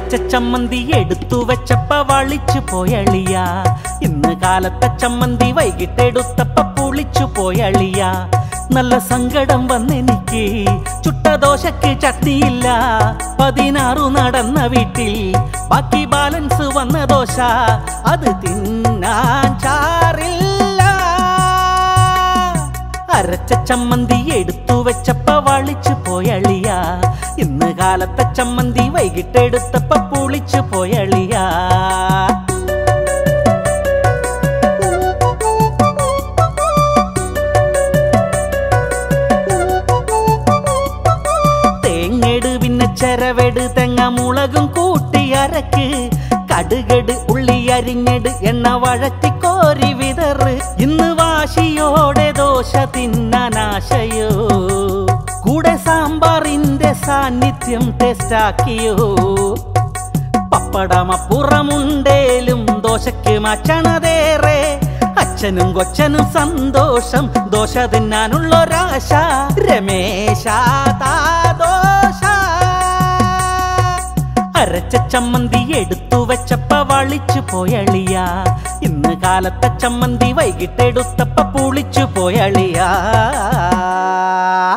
അരച്ച ചമ്മന്തി എടുത്തു വെച്ചപ്പ വളിച്ചു പോയളിയ ഇന്ന് കാലത്തെ ചമ്മന്തി വൈകിട്ടെടുത്തപ്പ പുളിച്ചു പോയളിയ നല്ല സങ്കടം വന്നെനിക്ക് ചുട്ട ദോശക്ക് ചട്നിയില്ല പതിനാറു നടന്ന വീട്ടിൽ ബാക്കി ബാലൻസ് വന്ന ദോശ അത് തിന്നാൻ ചാറില്ല അരച്ച ചമ്മന്തി എടുത്തു വെച്ചപ്പ വളിച്ചു പോയളിയ ഇന്ന് കാലത്തെ ചമ്മന്തി വൈകിട്ടെടുത്തപ്പ പുളിച്ചു പോയളിയ തേങ്ങെട് പിന്നെ ചെരവെട് തെങ്ങ മുളകും കൂട്ടി അരക്ക് കടുകട് ഉള്ളി അരിഞ്ഞെട് എണ്ണ വഴറ്റി കോരി വിതറ് ഇന്ന് വാശിയോടെ ദോശ തിന്നാനാശയോ കൂടെ സാമ്പാറിന്റെ സാന്നിധ്യം ടേസ്റ്റാക്കിയോ പപ്പടമപ്പുറമുണ്ടേലും ദോശയ്ക്ക് മാറ്റണതേറെ അച്ഛനും കൊച്ചനും സന്തോഷം ദോശ തിന്നാനുള്ളൊരാശ രമേശ താ ദോശ അരച്ച ചമ്മന്തി എടുത്തു വെച്ചപ്പ വളിച്ചു പോയളിയ ഇന്ന് കാലത്തെ ചമ്മന്തി വൈകിട്ടെടുത്തപ്പ പുളിച്ചു പോയളിയ